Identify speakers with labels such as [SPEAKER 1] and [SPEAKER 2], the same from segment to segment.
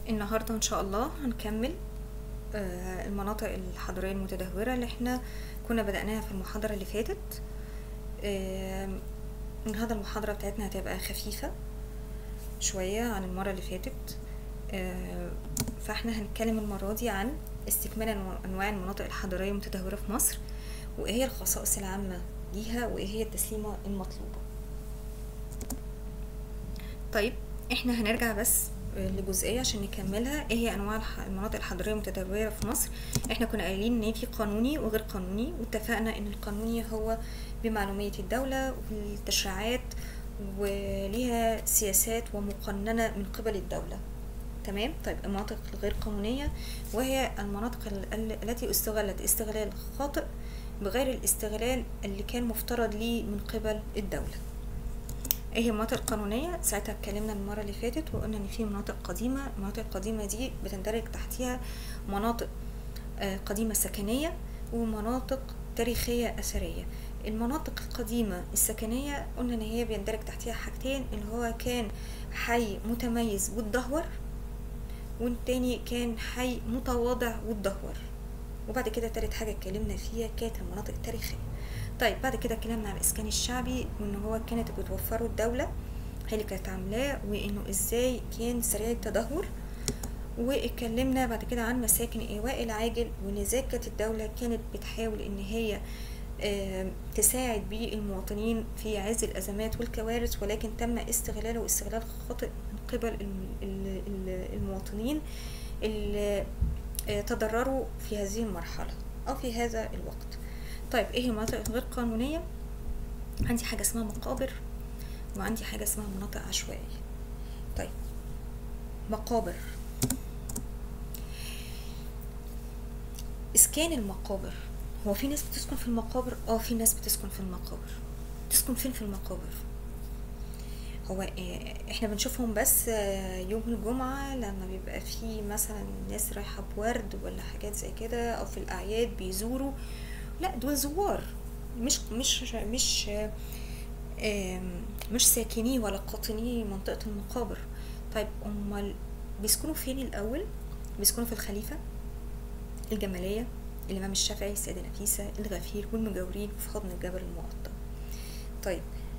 [SPEAKER 1] النهاردة إن شاء الله هنكمل آه، المناطق الحضرية المتدهورة اللي احنا كنا بدأناها في المحاضرة اللي فاتت آم، النهاردة المحاضرة بتاعتنا هتبقى خفيفة شوية عن المرة اللي فاتت آه، فاحنا هنتكلم المرة دي عن استكمال أنواع- أنواع المناطق الحضرية المتدهورة في مصر وإيه هي الخصائص العامة ليها وإيه هي التسليمة المطلوبة طيب احنا هنرجع بس لجزئيه عشان نكملها ايه هي انواع الح- المناطق الحضريه المتدهوره في مصر احنا كنا قايلين ان في قانوني وغير قانوني واتفقنا ان القانوني هو بمعلوميه الدوله والتشريعات وليها سياسات ومقننه من قبل الدوله تمام طيب المناطق الغير قانونيه وهي المناطق ال- ال- التي استغلت استغلال خاطئ بغير الاستغلال اللي كان مفترض ليه من قبل الدوله ايه هي المناطق القانونية ساعتها اتكلمنا المرة اللي فاتت وقلنا ان في مناطق قديمة المناطق القديمة دي بتندرج تحتها مناطق آه، قديمة سكنية ومناطق تاريخية أثرية المناطق القديمة السكنية قلنا ان هي بيندرج تحتها حاجتين اللي هو كان حي متميز واتدهور والتاني كان حي متواضع واتدهور وبعد كده تالت حاجة اتكلمنا فيها كانت المناطق التاريخية طيب بعد كده اتكلمنا عن الإسكان الشعبي وإن هو كانت بتوفره الدولة هي اللي كانت عاملاه وإنه إزاي كان سريع التدهور واتكلمنا بعد كده عن مساكن إيواء العاجل وإن إزاي كانت الدولة كانت بتحاول إن هي آم، تساعد بيه المواطنين في عز الأزمات والكوارث ولكن تم استغلاله واستغلال خاطئ من قبل الم- ال- ال- المواطنين اللي آه، تضرروا في هذه المرحلة أو في هذا الوقت طيب ايه المناطق الغير قانونية عندي حاجة اسمها مقابر وعندي حاجة اسمها مناطق عشوائية طيب مقابر اسكان المقابر هو في ناس بتسكن في المقابر اه في ناس بتسكن في المقابر تسكن فين في المقابر هو آه، احنا بنشوفهم بس آه، يوم الجمعة لما بيبقى في مثلا ناس رايحة بورد ولا حاجات زي كده او في الاعياد بيزوروا لا دول زوار مش مش مش آم، مش ساكني ولا قاطني منطقة المقابر طيب امال بيسكنوا فين الاول بيسكنوا في الخليفة الجمالية الامام الشافعي السيدة نفيسة الغفير والمجاورين في حضن الجبل المقطم طيب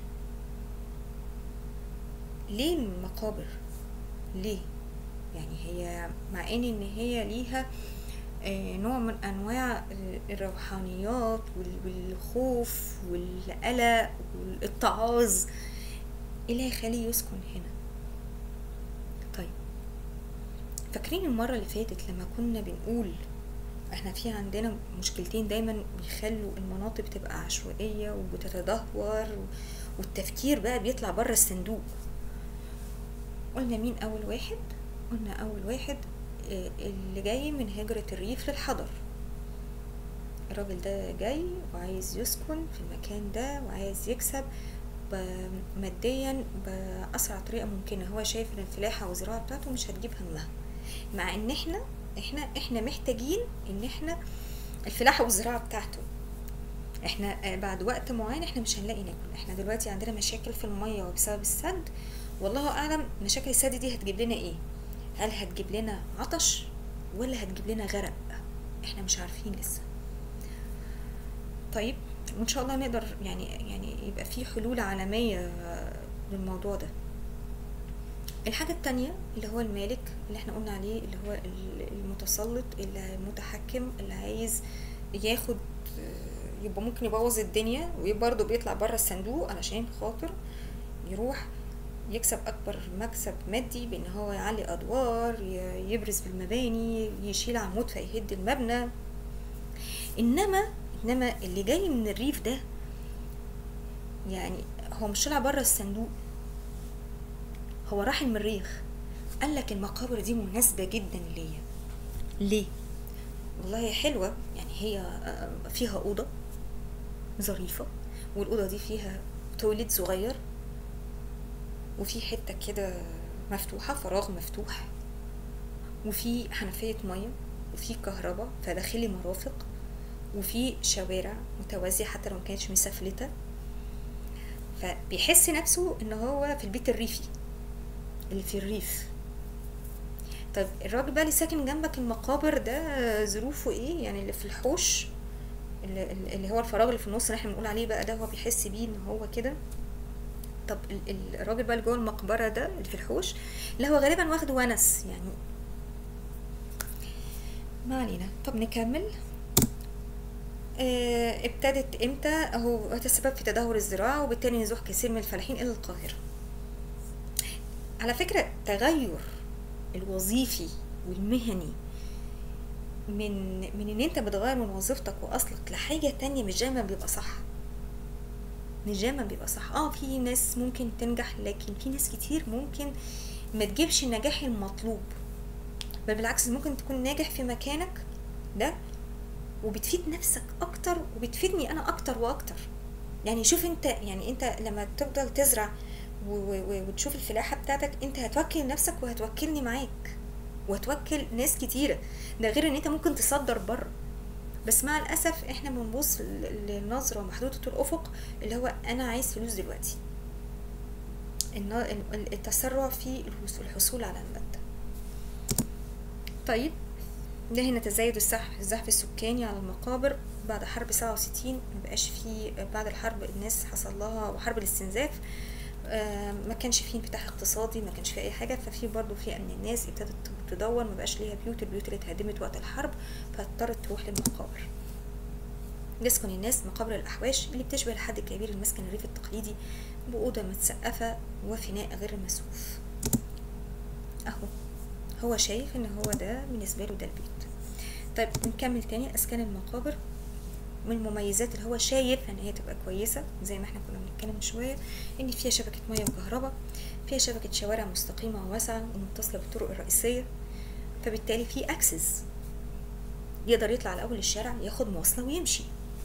[SPEAKER 1] ليه المقابر ليه يعني هي مع ان ان هي ليها آه، نوع من انواع ال- الروحانيات وال- والخوف والقلق والاتعاظ ايه اللي هيخليه يسكن هنا طيب فاكرين المرة اللي فاتت لما كنا بنقول احنا في عندنا مشكلتين دايما بيخلوا المناطق تبقى عشوائية وبتتدهور والتفكير بقى بيطلع بره الصندوق قلنا مين اول واحد قلنا اول واحد آه، اللي جاي من هجرة الريف للحضر الراجل ده جاي وعايز يسكن في المكان ده وعايز يكسب ب- ماديا بأسرع طريقة ممكنة هو شايف ان الفلاحة والزراعة بتاعته مش هتجيب همها مع ان احنا احنا احنا محتاجين ان احنا الفلاحة والزراعة بتاعته احنا آه، بعد وقت معين احنا مش هنلاقي ناكل احنا دلوقتي عندنا مشاكل في المية وبسبب السد والله اعلم مشاكل السد دي هتجيب لنا ايه هل هتجيب لنا عطش ولا هتجيب لنا غرق احنا مش عارفين لسه طيب وان شاء الله نقدر يعني يعني يبقى في حلول عالمية للموضوع ده الحاجة التانية اللي هو المالك اللي احنا قلنا عليه اللي هو ال- المتسلط اللي المتحكم اللي عايز ياخد آه، يبقى ممكن يبوظ الدنيا وبرضه بيطلع بره الصندوق علشان خاطر يروح يكسب اكبر مكسب مادي بان هو يعلي ادوار ي- يبرز بالمباني يشيل عمود فيهد المبنى انما انما اللي جاي من الريف ده يعني هو مش طلع بره الصندوق هو راح المريخ قال لك المقابر دي مناسبة جدا ليا ليه والله هي حلوة يعني هي آه، فيها أوضة ظريفة والأوضة دي فيها تويليت صغير وفي حتة كده مفتوحة فراغ مفتوح وفي حنفية مية وفي كهرباء فداخلي مرافق وفي شوارع متوازية حتى لو مكانتش مسفلتة فبيحس نفسه ان هو في البيت الريفي اللي في الريف طيب الراجل بقى اللي ساكن جنبك المقابر ده ظروفه ايه يعني اللي في الحوش اللي, اللي هو الفراغ اللي في النص اللي احنا بنقول عليه بقى ده هو بيحس بيه ان هو كده طب ال- ال- الراجل بقى اللي جوه المقبره ده اللي في الحوش لا هو غالبا واخد ونس يعني ما علينا طب نكمل آه، ابتدت امتى هو تسبب في تدهور الزراعة وبالتالي نزوح كثير من الفلاحين الى القاهرة على فكرة تغير الوظيفي والمهني من من ان انت بتغير من وظيفتك واصلك لحاجة تانية مش دايما بيبقى صح مش دايما بيبقى صح اه في ناس ممكن تنجح لكن في ناس كتير ممكن ما تجيبش النجاح المطلوب بل بالعكس ممكن تكون ناجح في مكانك ده وبتفيد نفسك اكتر وبتفيدني انا اكتر واكتر يعني شوف انت يعني انت لما تفضل تزرع و- و- و- وتشوف الفلاحة بتاعتك انت هتوكل نفسك وهتوكلني معاك وهتوكل ناس كتيرة ده غير ان انت ممكن تصدر بره بس مع الاسف احنا بنبص ل- للنظرة محدودة الافق اللي هو انا عايز فلوس دلوقتي النا- ال- التسرع في الحصول- الحصول على المادة طيب ده هنا تزايد الزحف الزحف السكاني على المقابر بعد حرب سبعة وستين مبقاش في بعد الحرب الناس حصل لها وحرب الاستنزاف آه، ما كانش فيه انفتاح اقتصادي ما كانش فيه اي حاجه ففي برضه في من الناس ابتدت تدور ما بقاش ليها بيوت البيوت اللي اتهدمت وقت الحرب فاضطرت تروح للمقابر يسكن الناس مقابر الأحواش اللي بتشبه الحد الكبير المسكن الريف التقليدي بأوضة متسقفة وفناء غير مسقوف أهو هو شايف إن هو ده بالنسبة له ده البيت طيب نكمل تاني أسكان المقابر من المميزات اللي هو شايف ان هي تبقى كويسه زي ما احنا كنا بنتكلم من شويه ان فيها شبكه ميه وكهرباء فيها شبكه شوارع مستقيمه وواسعه ومتصله بالطرق الرئيسيه فبالتالي في اكسس يقدر يطلع على اول الشارع ياخد مواصله ويمشي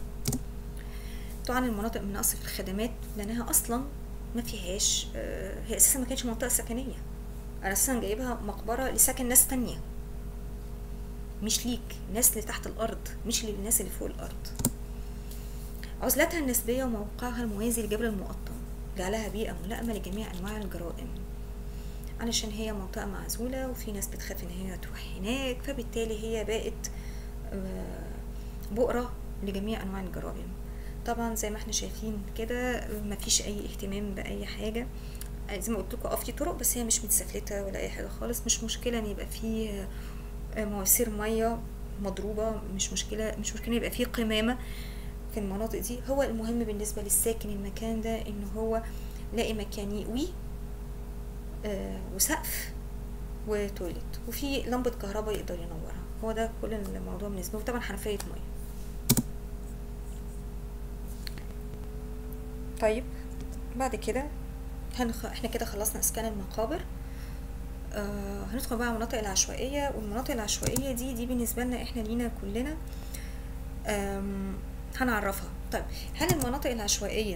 [SPEAKER 1] طبعا المناطق من اصل في الخدمات لانها اصلا ما فيهاش آه، هي اساسا ما كانتش منطقه سكنيه انا اساسا جايبها مقبره لسكن ناس تانية مش ليك الناس اللي تحت الارض مش للناس اللي فوق الارض عزلتها النسبية وموقعها الموازي لجبل المقطم جعلها بيئة ملائمة لجميع أنواع الجرائم علشان هي منطقة معزولة وفي ناس بتخاف إن هي تروح هناك فبالتالي هي بقت آه، بؤرة لجميع أنواع الجرائم طبعا زي ما احنا شايفين كده مفيش أي اهتمام بأي حاجة آه، زي ما قلت لكم اه في طرق بس هي مش متسفلتة ولا أي حاجة خالص مش مشكلة إن يبقى فيه آه، مواسير مية مضروبة مش مشكلة مش مشكلة يبقى فيه قمامة في المناطق دي هو المهم بالنسبة للساكن المكان ده ان هو لاقي مكان يقويه آه وسقف وتويلت وفي لمبة كهرباء يقدر ينورها هو ده كل الموضوع بالنسبة له طبعا حنفية مية طيب بعد كده هنخ... احنا كده خلصنا اسكان المقابر آه هندخل بقى على المناطق العشوائية والمناطق العشوائية دي دي بالنسبة لنا احنا لينا كلنا آم، هنعرفها طيب هل المناطق العشوائية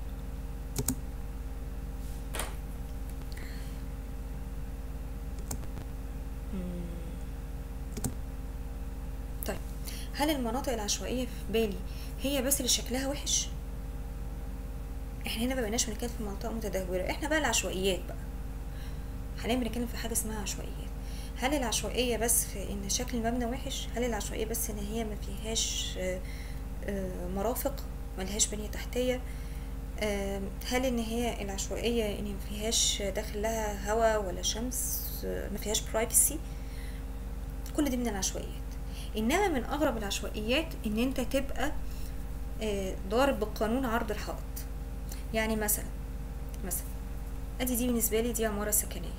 [SPEAKER 1] مم. طيب هل المناطق العشوائية في بالي هي بس اللي شكلها وحش احنا هنا مبقناش بنتكلم في منطقة متدهورة احنا بقى العشوائيات بقى حاليا بنتكلم في حاجة اسمها عشوائيات هل العشوائية بس في ان شكل المبنى وحش هل العشوائية بس ان هي ما فيهاش آه، آه، مرافق ملهاش بنية تحتية آم، هل ان هي العشوائية ان ما فيهاش داخل لها هواء ولا شمس آه، ما فيهاش برايفسي كل دي من العشوائيات انما من اغرب العشوائيات ان انت تبقى آه، ضارب بالقانون عرض الحائط يعني مثلا مثلا ادي دي بالنسبة لي دي عمارة سكنية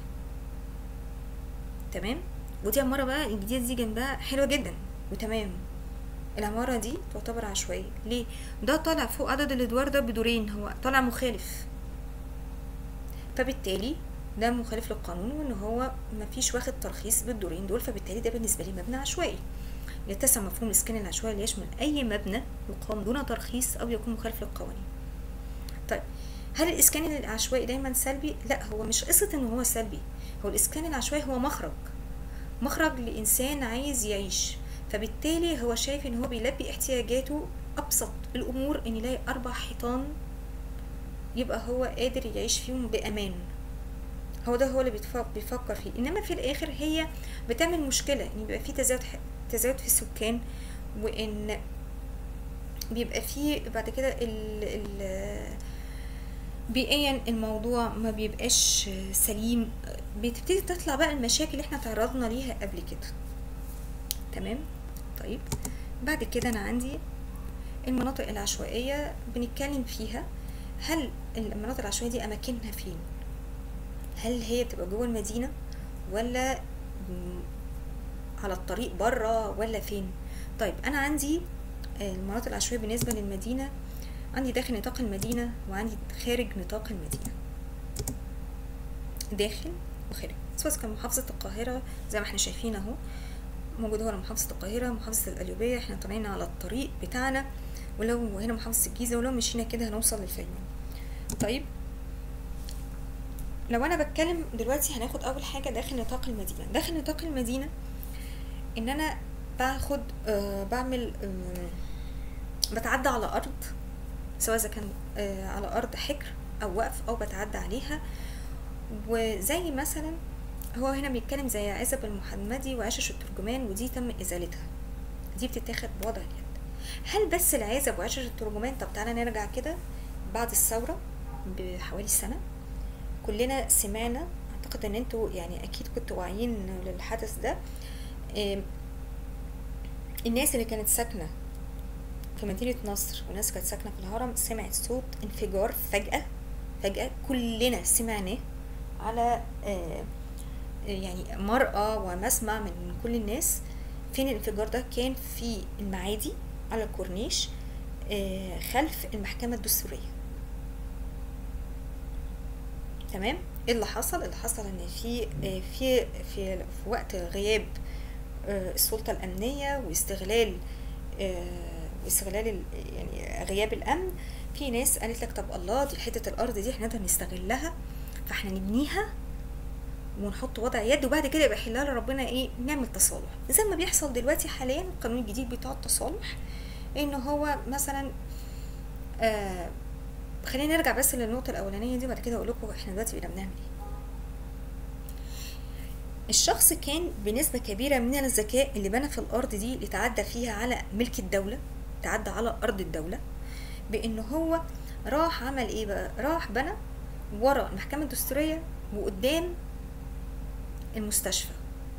[SPEAKER 1] تمام ودي عمارة بقى الجديدة دي جنبها حلوة جدا وتمام العمارة دي تعتبر عشوائية ليه؟ ده طالع فوق عدد الأدوار ده بدورين هو طالع مخالف فبالتالي ده مخالف للقانون وان هو مفيش واخد ترخيص بالدورين دول فبالتالي ده بالنسبة لي مبنى عشوائي يتسع مفهوم الإسكان العشوائي ليشمل أي مبنى يقام دون ترخيص أو يكون مخالف للقوانين طيب هل الإسكان العشوائي دايما سلبي؟ لا هو مش قصة إن هو سلبي هو الإسكان العشوائي هو مخرج مخرج لإنسان عايز يعيش فبالتالي هو شايف إن هو بيلبي احتياجاته أبسط الأمور إن يلاقي أربع حيطان يبقى هو قادر يعيش فيهم بأمان هو ده هو اللي بيتف- بيفكر فيه انما في الاخر هي بتعمل مشكله ان يبقى في تزايد ح- تزايد في السكان وان بيبقى في بعد كده ال ال بيئيا الموضوع ما بيبقاش سليم بتبتدي تطلع بقى المشاكل اللي احنا تعرضنا ليها قبل كده تمام طيب بعد كده انا عندي المناطق العشوائية بنتكلم فيها هل المناطق العشوائية دي أماكنها فين؟ هل هي بتبقى جوه المدينة ولا م- على الطريق بره ولا فين؟ طيب أنا عندي آه، المناطق العشوائية بالنسبة للمدينة عندي داخل نطاق المدينة وعندي خارج نطاق المدينة داخل وخارج سواء كان محافظة القاهرة زي ما احنا شايفين اهو موجود هنا محافظة القاهرة محافظة القليوبية احنا طالعين على الطريق بتاعنا ولو هنا محافظة الجيزة ولو مشينا كده هنوصل للفيوم طيب لو انا بتكلم دلوقتي هناخد اول حاجة داخل نطاق المدينة داخل نطاق المدينة ان انا باخد آه بعمل آه بتعدى على ارض سواء اذا كان آه على ارض حجر او وقف او بتعدى عليها وزي مثلا هو هنا بيتكلم زي عزب المحمدي وعشش الترجمان ودي تم ازالتها دي بتتاخد بوضع اليد هل بس العزب وعشش الترجمان طب تعالى نرجع كده بعد الثورة بحوالي سنة كلنا سمعنا اعتقد ان انتوا يعني اكيد كنتوا واعيين للحدث ده إيه، الناس اللي كانت ساكنة في مدينة نصر وناس كانت ساكنة في الهرم سمعت صوت انفجار فجأة فجأة كلنا سمعناه على آه، يعني مرأى ومسمع من كل الناس فين الانفجار ده كان في المعادي على الكورنيش آه، خلف المحكمة الدستورية تمام ايه اللي حصل اللي حصل ان في آه، في في في وقت غياب آه، السلطة الأمنية واستغلال آه، واستغلال ال- يعني غياب الأمن في ناس قالت لك طب الله دي حتة الأرض دي احنا نقدر نستغلها فاحنا نبنيها ونحط وضع يد وبعد كده يبقى يحلها ربنا ايه نعمل تصالح زي ما بيحصل دلوقتي حاليا القانون الجديد بتاع التصالح ان هو مثلا آه خلينا نرجع بس للنقطة الأولانية دي وبعد كده أقول لكم احنا دلوقتي بقينا بنعمل ايه الشخص كان بنسبة كبيرة من الذكاء اللي بنى في الأرض دي اللي تعدى فيها على ملك الدولة تعدى على أرض الدولة بإن هو راح عمل إيه بقى؟ راح بنى ورا المحكمة الدستورية وقدام المستشفى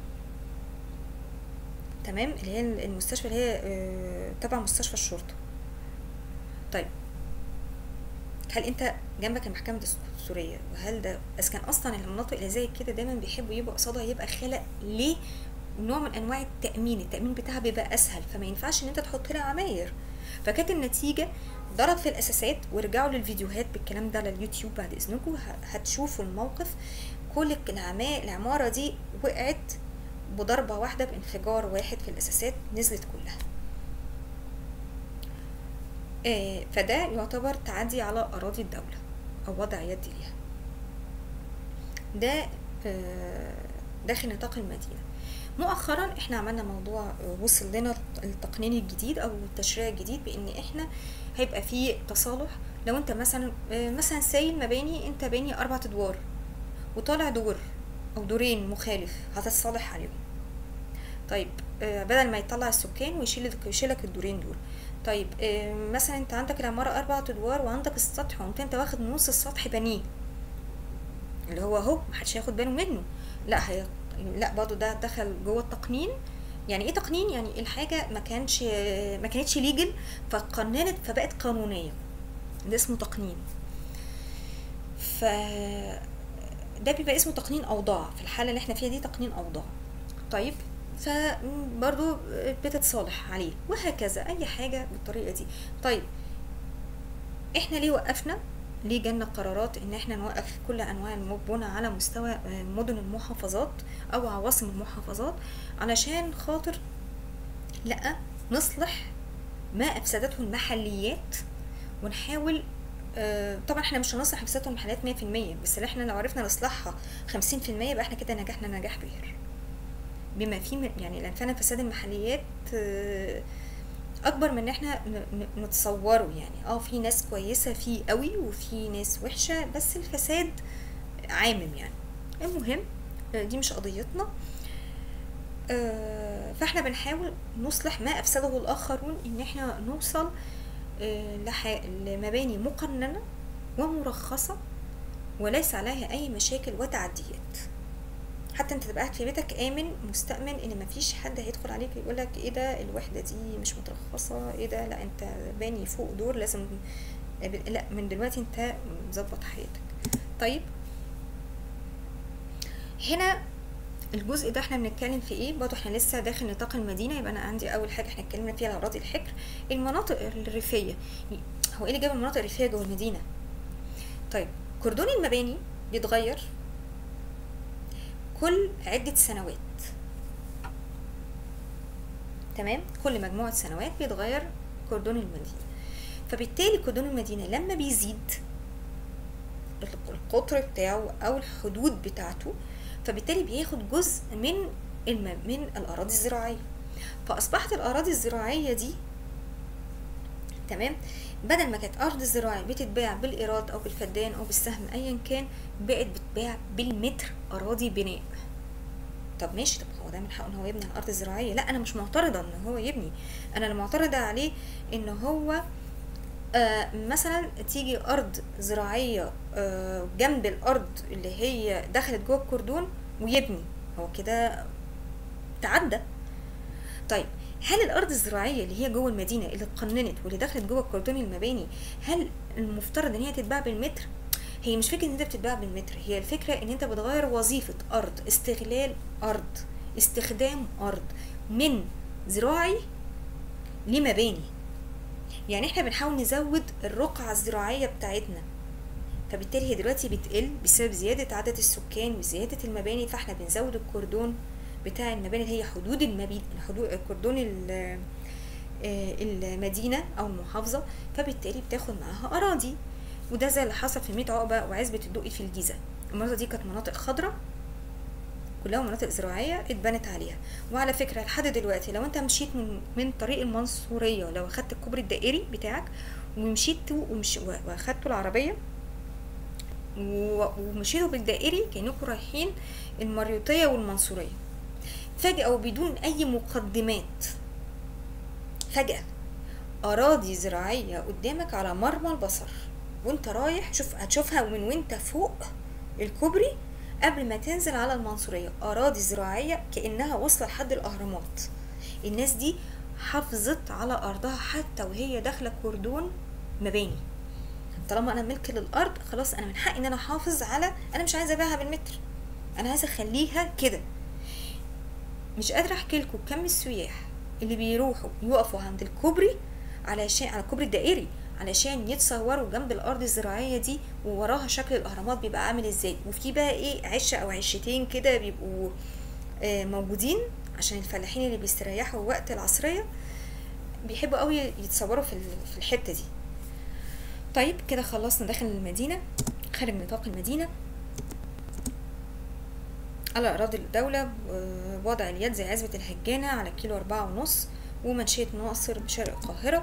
[SPEAKER 1] تمام اللي هي المستشفى اللي هي آه، تبع مستشفى الشرطة طيب هل انت جنبك المحكمة الدستورية وهل ده بس كان اصلا المناطق اللي زي كده دايما بيحبوا يبقوا قصادها يبقى خلق ليه نوع من انواع التأمين التأمين بتاعها بيبقى اسهل فما ينفعش ان انت تحط لها عماير فكانت النتيجة ضرب في الاساسات وارجعوا للفيديوهات بالكلام ده على اليوتيوب بعد اذنكم ه- هتشوفوا الموقف كل العما- العمارة دي وقعت بضربة واحدة بانفجار واحد في الاساسات نزلت كلها آه، فده يعتبر تعدي على أراضي الدولة أو وضع يد ليها ده آه، داخل نطاق المدينة مؤخرا احنا عملنا موضوع آه، وصل لنا التقنين الجديد او التشريع الجديد بان احنا هيبقى فيه تصالح لو انت مثلا آه، مثلا سايل مباني انت باني اربع ادوار وطالع دور او دورين مخالف هتتصالح عليهم طيب آه، بدل ما يطلع السكان ويشيل يشيلك الدورين دول طيب آه، مثلا انت عندك العمارة اربع ادوار وعندك السطح وانت انت واخد نص السطح بنيه اللي هو اهو محدش هياخد باله منه لا هي لا برضه ده دخل جوه التقنين يعني ايه تقنين يعني الحاجه ما كانش ما كانتش ليجل فقننت فبقت قانونيه ده اسمه تقنين ف ده بيبقى اسمه تقنين اوضاع في الحاله اللي احنا فيها دي تقنين اوضاع طيب فبرضه بتتصالح عليه وهكذا اي حاجه بالطريقه دي طيب احنا ليه وقفنا ليه جالنا قرارات ان احنا نوقف كل انواع البنى على مستوى آه، مدن المحافظات او عواصم المحافظات علشان خاطر لا نصلح ما افسدته المحليات ونحاول آه، طبعا احنا مش هنصلح افسادته المحليات 100% بس اللي احنا لو عرفنا نصلحها 50% يبقى احنا كده نجحنا نجاح باهر بما فيه من يعني لان فعلا فساد المحليات آه، اكبر من ان احنا ن- ن- نتصوره يعني اه في ناس كويسه فيه قوي وفي ناس وحشه بس الفساد عامم يعني المهم آه، دي مش قضيتنا آه، فاحنا بنحاول نصلح ما افسده الاخرون ان احنا نوصل آه، لح- لمباني مقننه ومرخصه وليس عليها اي مشاكل وتعديات حتى انت تبقى قاعد في بيتك امن مستأمن ان مفيش حد هيدخل عليك يقول لك ايه ده الوحده دي مش مترخصه ايه ده لا انت باني فوق دور لازم لا من دلوقتي انت مظبط حياتك طيب هنا الجزء ده احنا بنتكلم في ايه برضه احنا لسه داخل نطاق المدينه يبقى انا عندي اول حاجه احنا اتكلمنا فيها على اراضي الحكر المناطق الريفيه هو ايه اللي جاب المناطق الريفيه جوه المدينه طيب كردون المباني بيتغير كل عده سنوات تمام كل مجموعه سنوات بيتغير كردون المدينه فبالتالي كردون المدينه لما بيزيد القطر بتاعه او الحدود بتاعته فبالتالي بياخد جزء من الم... من الاراضي الزراعيه فاصبحت الاراضي الزراعيه دي تمام بدل ما كانت ارض زراعيه بتتباع بالايراد او بالفدان او بالسهم ايا كان بقت بتتباع بالمتر اراضي بناء طب ماشي طب هو ده من حقه ان هو يبني على الارض الزراعيه لا انا مش معترضه ان هو يبني انا اللي معترضه عليه ان هو آه مثلا تيجي ارض زراعيه آه جنب الارض اللي هي دخلت جوه الكردون ويبني هو كده تعدى طيب هل الارض الزراعيه اللي هي جوه المدينه اللي اتقننت واللي دخلت جوه الكردون المباني هل المفترض ان هي تتباع بالمتر هي مش فكره ان انت بتتباع بالمتر هي الفكره ان انت بتغير وظيفه ارض استغلال ارض استخدام ارض من زراعي لمباني يعني احنا بنحاول نزود الرقعة الزراعية بتاعتنا فبالتالي هي دلوقتي بتقل بسبب زيادة عدد السكان وزيادة المباني فاحنا بنزود الكردون بتاع المباني اللي هي حدود المبيد حدود كردون المدينة أو المحافظة فبالتالي بتاخد معاها أراضي وده زي اللي حصل في ميت عقبة وعزبة الدقي في الجيزة المناطق دي كانت مناطق خضراء كلها مناطق زراعيه اتبنت عليها وعلى فكره لحد دلوقتي لو انت مشيت من من طريق المنصوريه لو اخدت الكوبري الدائري بتاعك ومشيت ومش واخدتوا العربيه ومشيتوا بالدائري كانكم رايحين المريوطيه والمنصوريه فجاه وبدون اي مقدمات فجاه اراضي زراعيه قدامك على مرمى البصر وانت رايح شوف هتشوفها من وانت فوق الكوبري قبل ما تنزل على المنصورية أراضي زراعية كأنها واصلة لحد الأهرامات الناس دي حافظت على أرضها حتى وهي داخلة كردون مباني طالما أنا ملك للأرض خلاص أنا من حقي إن أنا أحافظ على أنا مش عايزة أبيعها بالمتر أنا عايزة أخليها كده مش قادرة أحكي لكم كم السياح اللي بيروحوا يقفوا عند الكوبري علشان على الكوبري الدائري علشان يتصوروا جنب الارض الزراعيه دي ووراها شكل الاهرامات بيبقى عامل ازاي وفي بقى ايه عشه او عشتين كده بيبقوا آه موجودين عشان الفلاحين اللي بيستريحوا وقت العصريه بيحبوا قوي يتصوروا في في الحته دي طيب كده خلصنا داخل المدينه خارج نطاق المدينه على أراضي الدولة بوضع اليد زي عزبة الهجانة على كيلو أربعة ونص ومنشية ناصر بشرق القاهرة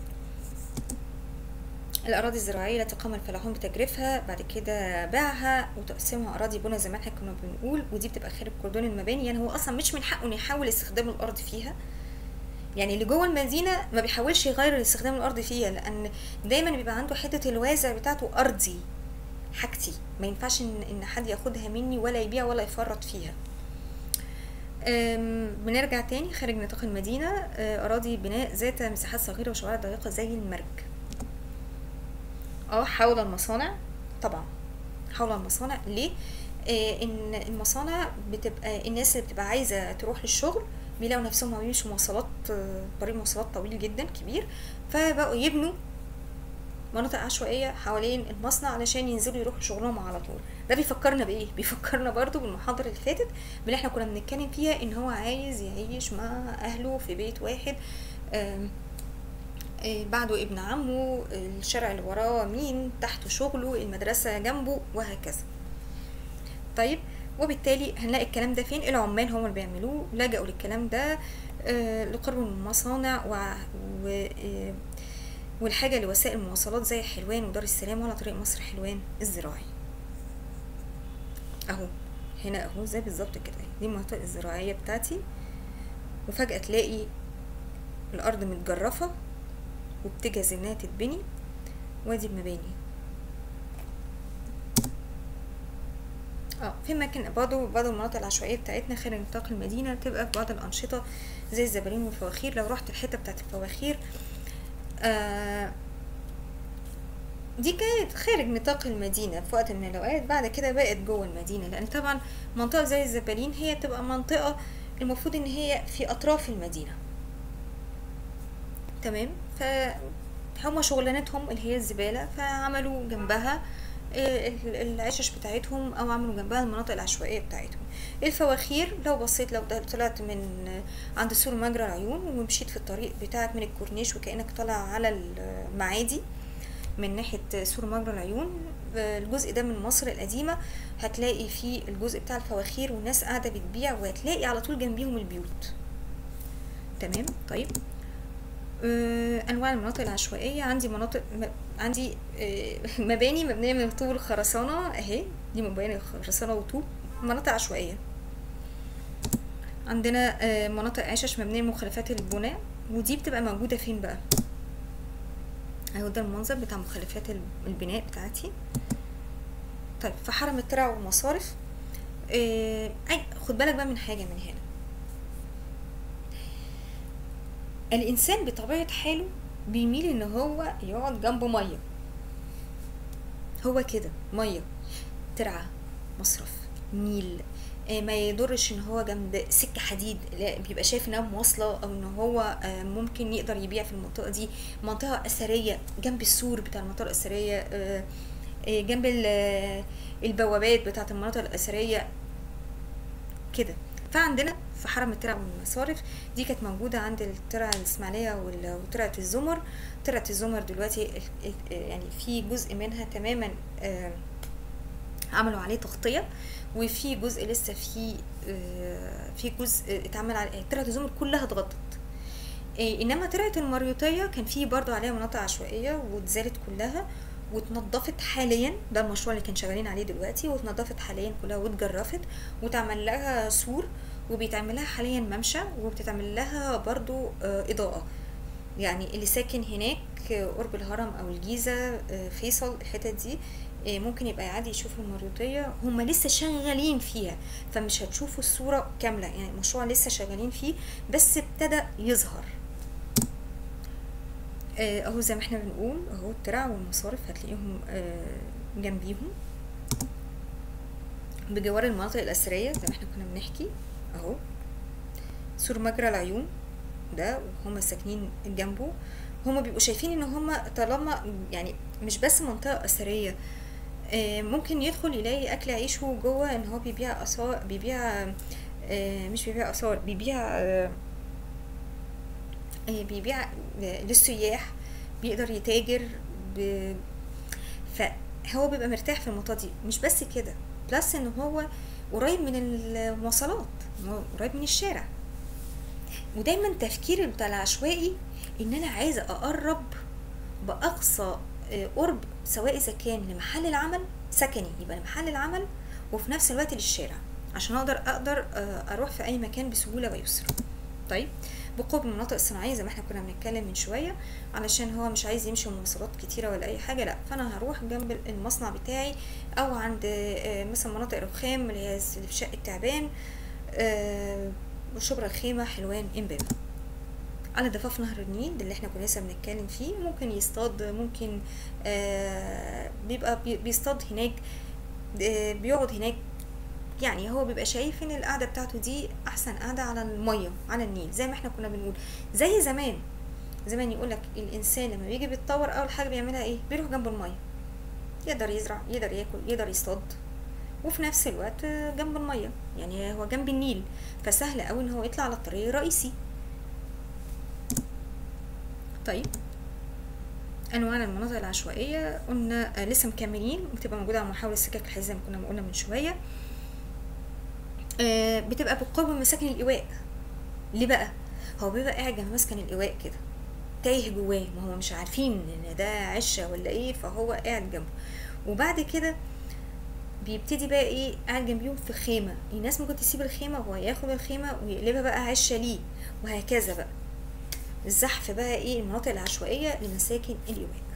[SPEAKER 1] الأراضي الزراعية التي قام الفلاحون بتجريفها بعد كده باعها وتقسيمها أراضي بنا زي ما احنا كنا بنقول ودي بتبقى خارج كردون المباني يعني هو أصلا مش من حقه إنه يحاول استخدام الأرض فيها يعني اللي جوه المدينة ما بيحاولش يغير استخدام الأرض فيها لأن دايما بيبقى عنده حتة الوازع بتاعته أرضي حاجتي ما ينفعش إن, إن حد ياخدها مني ولا يبيع ولا يفرط فيها بنرجع تاني خارج نطاق المدينة أراضي بناء ذات مساحات صغيرة وشوارع ضيقة زي المرج اه حول المصانع طبعا حول المصانع ليه آه ان المصانع بتبقى الناس اللي بتبقى عايزه تروح للشغل بيلاقوا نفسهم بيمشوا مواصلات آه طريق مواصلات طويل جدا كبير فبقوا يبنوا مناطق عشوائية حوالين المصنع علشان ينزلوا يروحوا شغلهم على طول ده بيفكرنا بايه بيفكرنا برضو بالمحاضرة اللي فاتت باللي احنا كنا بنتكلم فيها ان هو عايز يعيش مع اهله في بيت واحد آه بعده ابن عمه الشارع اللي وراه مين تحته شغله المدرسة جنبه وهكذا طيب وبالتالي هنلاقي الكلام ده فين العمال هم اللي بيعملوه لجأوا للكلام ده آه لقرب من المصانع و... و... آه والحاجة لوسائل المواصلات زي حلوان ودار السلام ولا طريق مصر حلوان الزراعي اهو هنا اهو زي بالظبط كده دي المناطق الزراعيه بتاعتي وفجاه تلاقي الارض متجرفه وبتجهز انها تتبني وادي المباني اه في اماكن برضه بعض المناطق العشوائيه بتاعتنا خارج نطاق المدينه بتبقى في بعض الانشطه زي الزبالين والفواخير لو رحت الحته بتاعت الفواخير آه دي كانت خارج نطاق المدينة في وقت من الأوقات بعد كده بقت جوه المدينة لأن طبعا منطقة زي الزبالين هي تبقى منطقة المفروض إن هي في أطراف المدينة تمام فهم شغلانتهم اللي هي الزبالة فعملوا جنبها العشش بتاعتهم او عملوا جنبها المناطق العشوائيه بتاعتهم الفواخير لو بصيت لو طلعت من عند سور مجرى العيون ومشيت في الطريق بتاعك من الكورنيش وكانك طالع على المعادي من ناحيه سور مجرى العيون الجزء ده من مصر القديمه هتلاقي فيه الجزء بتاع الفواخير والناس قاعده بتبيع وهتلاقي على طول جنبيهم البيوت تمام طيب انواع المناطق العشوائيه عندي مناطق عندي مباني مبنيه من طوب الخرسانه اهي دي مباني خرسانه وطوب مناطق عشوائيه عندنا مناطق عشش مبنيه من مخلفات البناء ودي بتبقى موجوده فين بقى اهو ده المنظر بتاع مخلفات البناء بتاعتي طيب في حرم الترع والمصارف اي خد بالك بقى من حاجه من هنا الانسان بطبيعه حاله بيميل ان هو يقعد جنب ميه هو كده ميه ترعه مصرف نيل ما يضرش ان هو جنب سكه حديد لا بيبقى شايف انها مواصله او ان هو ممكن يقدر يبيع في المنطقه دي منطقه اثريه جنب السور بتاع المنطقه الاثريه جنب البوابات بتاعه المناطق الاثريه كده فعندنا في حرم الترع والمصارف دي كانت موجودة عند الترع الإسماعيلية وترعة الزمر ترعة الزمر دلوقتي يعني في جزء منها تماما عملوا عليه تغطية وفي جزء لسه في في جزء اتعمل على ترعة الزمر كلها اتغطت انما ترعة المريوطية كان في برضو عليها مناطق عشوائية واتزالت كلها واتنضفت حاليا ده المشروع اللي كان شغالين عليه دلوقتي واتنضفت حاليا كلها واتجرفت واتعمل لها سور وبيتعمل لها حاليا ممشى وبتتعمل لها برضو إضاءة يعني اللي ساكن هناك قرب الهرم أو الجيزة فيصل الحتت دي ممكن يبقى يعدي يشوف المريوطية هم لسه شغالين فيها فمش هتشوفوا الصورة كاملة يعني المشروع لسه شغالين فيه بس ابتدى يظهر اهو زي ما احنا بنقول اهو الترع والمصارف هتلاقيهم جنبيهم بجوار المناطق الأثرية زي ما احنا كنا بنحكي اهو سور مجرى العيون ده وهم ساكنين جنبه هما بيبقوا شايفين ان هما طالما يعني مش بس منطقة أثرية ممكن يدخل يلاقي أكل عيشه جوه ان هو بيبيع آثار بيبيع مش بيبيع آثار بيبيع بيبيع للسياح بيقدر يتاجر ب... فهو بيبقى مرتاح في المنطقة دي مش بس كده بلس ان هو قريب من المواصلات قريب من الشارع ودايما تفكير بتاع العشوائي ان انا عايزه اقرب باقصى قرب سواء اذا كان لمحل العمل سكني يبقى لمحل العمل وفي نفس الوقت للشارع عشان اقدر اقدر اروح في اي مكان بسهوله ويسر طيب بقرب المناطق الصناعيه زي ما احنا كنا بنتكلم من شويه علشان هو مش عايز يمشي مواصلات كتيره ولا اي حاجه لا فانا هروح جنب المصنع بتاعي او عند مثلا مناطق رخام اللي هي اللي في شقه تعبان شبرا الخيمه حلوان امبابه على ضفاف نهر النيل اللي احنا كنا لسه بنتكلم فيه ممكن يصطاد ممكن آه بيبقى بيصطاد هناك آه بيقعد هناك يعني هو بيبقى شايف ان القعده بتاعته دي احسن قعده على الميه على النيل زي ما احنا كنا بنقول زي زمان زمان يقولك الانسان لما بيجي بيتطور اول حاجه بيعملها ايه بيروح جنب الميه يقدر يزرع يقدر ياكل يقدر يصطاد وفي نفس الوقت جنب الميه يعني هو جنب النيل فسهل قوي ان هو يطلع على الطريق الرئيسي طيب انواع المناطق العشوائيه قلنا آه لسه مكملين بتبقى موجوده على محاور السكك الحديد زي ما كنا قلنا من شويه آه بتبقى بالقرب من مساكن الايواء ليه بقى هو بيبقى قاعد جنب مسكن الايواء كده تايه جواه ما هو مش عارفين ان ده عشه ولا ايه فهو قاعد جنبه وبعد كده بيبتدي بقى ايه قاعد جنبيهم في خيمه الناس ممكن تسيب الخيمه وهو ياخد الخيمه ويقلبها بقى عشه ليه وهكذا بقى الزحف بقى ايه المناطق العشوائيه لمساكن اليوان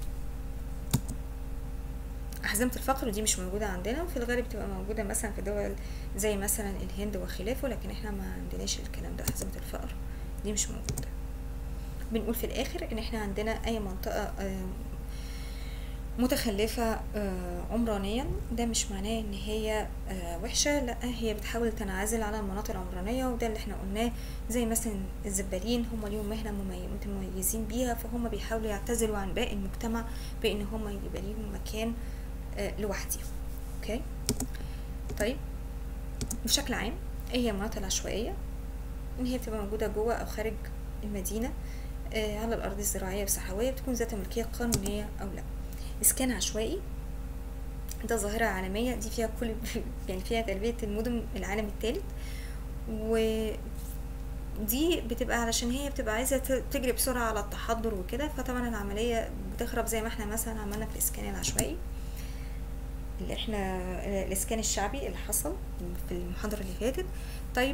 [SPEAKER 1] أحزمة الفقر دي مش موجودة عندنا وفي الغالب بتبقى موجودة مثلا في دول زي مثلا الهند وخلافه لكن احنا ما عندناش الكلام ده أحزمة الفقر دي مش موجودة بنقول في الآخر إن احنا عندنا أي منطقة آه، متخلفة آه، عمرانيا ده مش معناه ان هي آه، وحشة لا هي بتحاول تنعزل على المناطق العمرانية وده اللي احنا قلناه زي مثلا الزبالين هم ليهم مهنة ممي- متميزين بيها فهم بيحاولوا يعتزلوا عن باقي المجتمع بان هم يبقى ليهم مكان آه، لوحديهم اوكي طيب بشكل عام ايه هي المناطق العشوائية ان هي بتبقى موجودة جوه او خارج المدينة آه، على الارض الزراعية والصحراوية بتكون ذات ملكية قانونية او لا اسكان عشوائي ده ظاهرة عالمية دي فيها كل يعني فيها غالبية المدن العالم الثالث ودي بتبقى علشان هي بتبقى عايزة ت- تجري بسرعة على التحضر وكده فطبعا العملية بتخرب زي ما احنا مثلا عملنا في الإسكان العشوائي اللي احنا الإسكان الشعبي اللي حصل في المحاضرة اللي فاتت طيب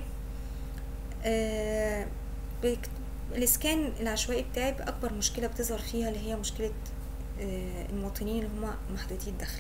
[SPEAKER 1] آه بك- الإسكان العشوائي بتاعي بأكبر مشكلة بتظهر فيها اللي هي مشكلة آه، المواطنين اللي هم محدودي الدخل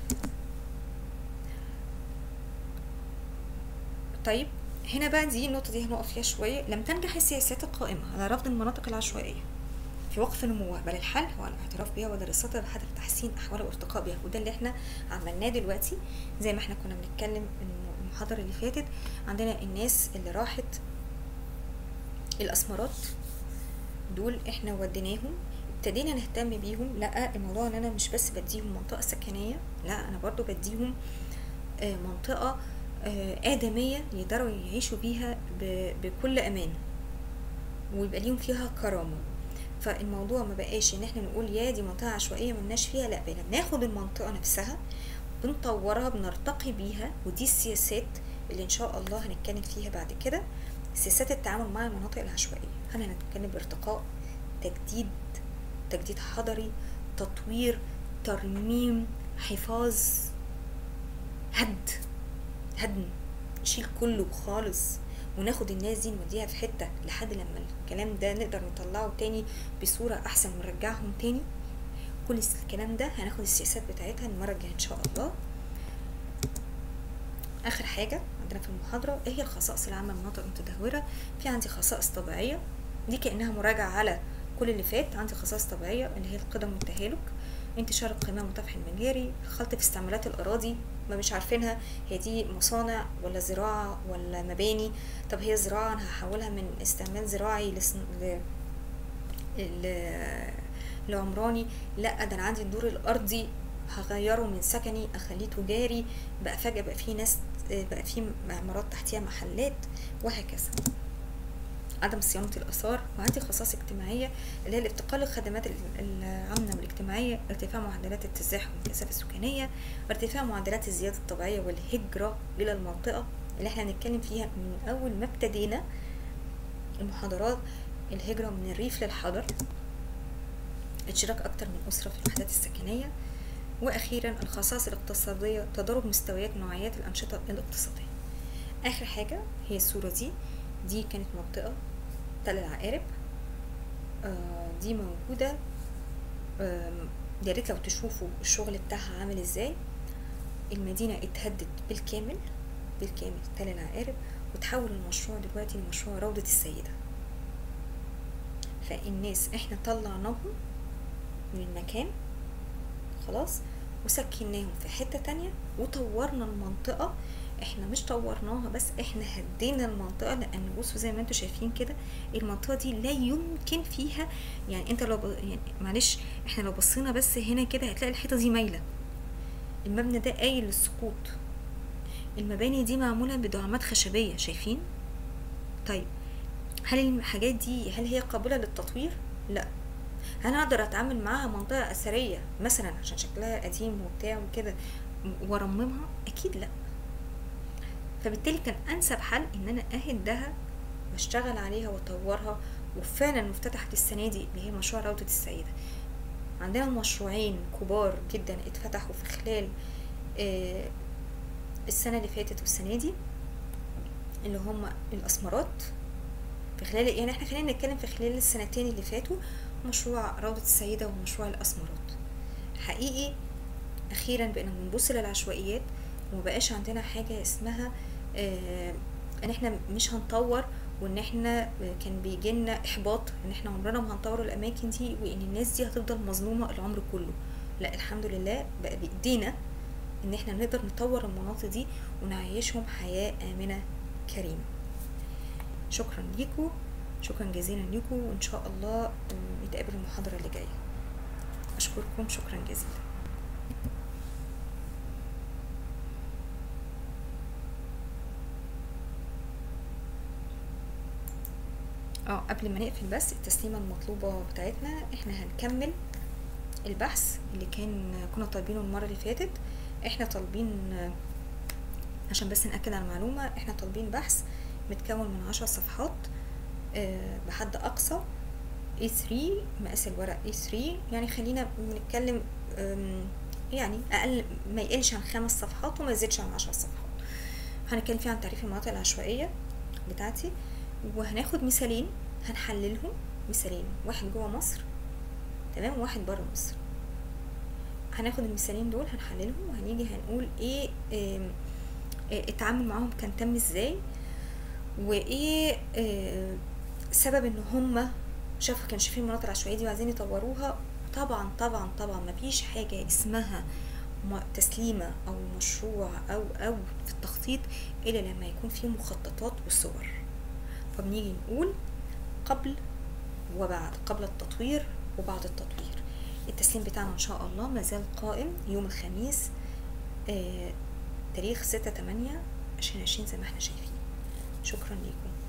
[SPEAKER 1] طيب هنا بقى دي النقطة دي هنقف فيها شوية لم تنجح السياسات القائمة على رفض المناطق العشوائية في وقف نموها بل الحل هو الاعتراف بها ودراستها بهدف تحسين أحوال الارتقاء بها وده اللي احنا عملناه دلوقتي زي ما احنا كنا بنتكلم المحاضرة اللي فاتت عندنا الناس اللي راحت الأسمرات دول احنا وديناهم ابتدينا نهتم بيهم لا الموضوع ان انا مش بس بديهم منطقة سكنية لا انا برضو بديهم آه، منطقة آه، آدمية يقدروا يعيشوا بيها ب- بكل أمان ويبقى ليهم فيها كرامة فالموضوع ما بقاش ان احنا نقول يا دي منطقة عشوائية ملناش فيها لا بقينا بناخد المنطقة نفسها بنطورها بنرتقي بيها ودي السياسات اللي ان شاء الله هنتكلم فيها بعد كده سياسات التعامل مع المناطق العشوائية هل هنتكلم بارتقاء تجديد تجديد حضري تطوير ترميم حفاظ هد هدم نشيل كله خالص وناخد الناس دي نوديها في حتة لحد لما الكلام ده نقدر نطلعه تاني بصورة أحسن ونرجعهم تاني كل الكلام ده هناخد السياسات بتاعتها المرة الجاية إن شاء الله آخر حاجة عندنا في المحاضرة إيه هي الخصائص العامة للمناطق المتدهورة في عندي خصائص طبيعية دي كأنها مراجعة على كل اللي فات عندي خصائص طبيعية اللي هي القدم والتهالك انتشار القمام وطفح المجاري خلط في استعمالات الأراضي ما مش عارفينها هي دي مصانع ولا زراعة ولا مباني طب هي زراعة أنا هحولها من استعمال زراعي لصن... ل... ل... لعمراني لا ده أنا عندي الدور الأرضي هغيره من سكني أخليه تجاري بقى فجأة بقى فيه ناس بقى فيه عمارات تحتيها محلات وهكذا عدم صيانة الآثار وعندي خصائص اجتماعية اللي هي الافتقار للخدمات العامة والاجتماعية ارتفاع معدلات التزاحم والكثافة السكانية ارتفاع معدلات الزيادة الطبيعية والهجرة إلى المنطقة اللي احنا هنتكلم فيها من أول ما ابتدينا المحاضرات الهجرة من الريف للحضر اشتراك أكتر من أسرة في الوحدات السكنية وأخيرا الخصائص الاقتصادية تضارب مستويات نوعيات الأنشطة الاقتصادية آخر حاجة هي الصورة دي دي كانت منطقة تل العقارب آه دي موجودة آه يا ريت لو تشوفوا الشغل بتاعها عامل ازاي المدينة اتهدت بالكامل بالكامل تل العقارب وتحول المشروع دلوقتي لمشروع روضة السيدة فالناس احنا طلعناهم من المكان خلاص وسكناهم في حتة تانية وطورنا المنطقة احنا مش طورناها بس احنا هدينا المنطقة لان بصوا زي ما انتم شايفين كده المنطقة دي لا يمكن فيها يعني انت لو ب... يعني معلش احنا لو بصينا بس هنا كده هتلاقي الحيطة دي مايلة المبنى ده قايل للسقوط المباني دي معمولة بدعامات خشبية شايفين طيب هل الحاجات دي هل هي قابلة للتطوير لا هل اقدر اتعامل معاها منطقة اثرية مثلا عشان شكلها قديم وبتاع وكده وارممها اكيد لا فبالتالي كان انسب حل ان انا اهدها واشتغل عليها واطورها وفعلا افتتحت السنه دي اللي هي مشروع روضه السيده عندنا مشروعين كبار جدا اتفتحوا في خلال آه السنه اللي فاتت والسنه دي اللي هم الاسمرات في خلال يعني احنا خلينا نتكلم في خلال السنتين اللي فاتوا مشروع روضة السيدة ومشروع الأسمرات حقيقي أخيرا بقينا بنبص للعشوائيات ومبقاش عندنا حاجة اسمها آه ان احنا مش هنطور وان احنا كان بيجيلنا احباط ان احنا عمرنا ما هنطور الاماكن دي وان الناس دي هتفضل مظلومة العمر كله لا الحمد لله بقى بايدينا ان احنا نقدر نطور المناطق دي ونعيشهم حياة آمنة كريمة شكرا ليكم شكرا جزيلا ليكم وان شاء الله نتقابل المحاضرة اللي جاية اشكركم شكرا جزيلا اه قبل ما نقفل بس التسليمة المطلوبة بتاعتنا احنا هنكمل البحث اللي كان كنا طالبينه المرة اللي فاتت احنا طالبين عشان بس نأكد على المعلومة احنا طالبين بحث متكون من عشر صفحات بحد أقصى A3 مقاس الورق A3 يعني خلينا بنتكلم يعني أقل ما يقلش عن خمس صفحات وما يزيدش عن عشر صفحات هنتكلم فيه عن تعريف المناطق العشوائية بتاعتي وهناخد مثالين هنحللهم مثالين واحد جوه مصر تمام وواحد بره مصر هناخد المثالين دول هنحللهم وهنيجي هنقول ايه, إيه التعامل معاهم كان تم ازاي وايه إيه سبب ان هما شافوا كانوا شايفين المناطق العشوائيه دي وعايزين يطوروها طبعا طبعا طبعا مفيش حاجه اسمها تسليمه او مشروع او او في التخطيط الا لما يكون فيه مخططات وصور فبنيجي نقول قبل وبعد قبل التطوير وبعد التطوير التسليم بتاعنا ان شاء الله مازال قائم يوم الخميس آه تاريخ ستة تمانية عشرين عشرين زي ما احنا شايفين شكرا ليكم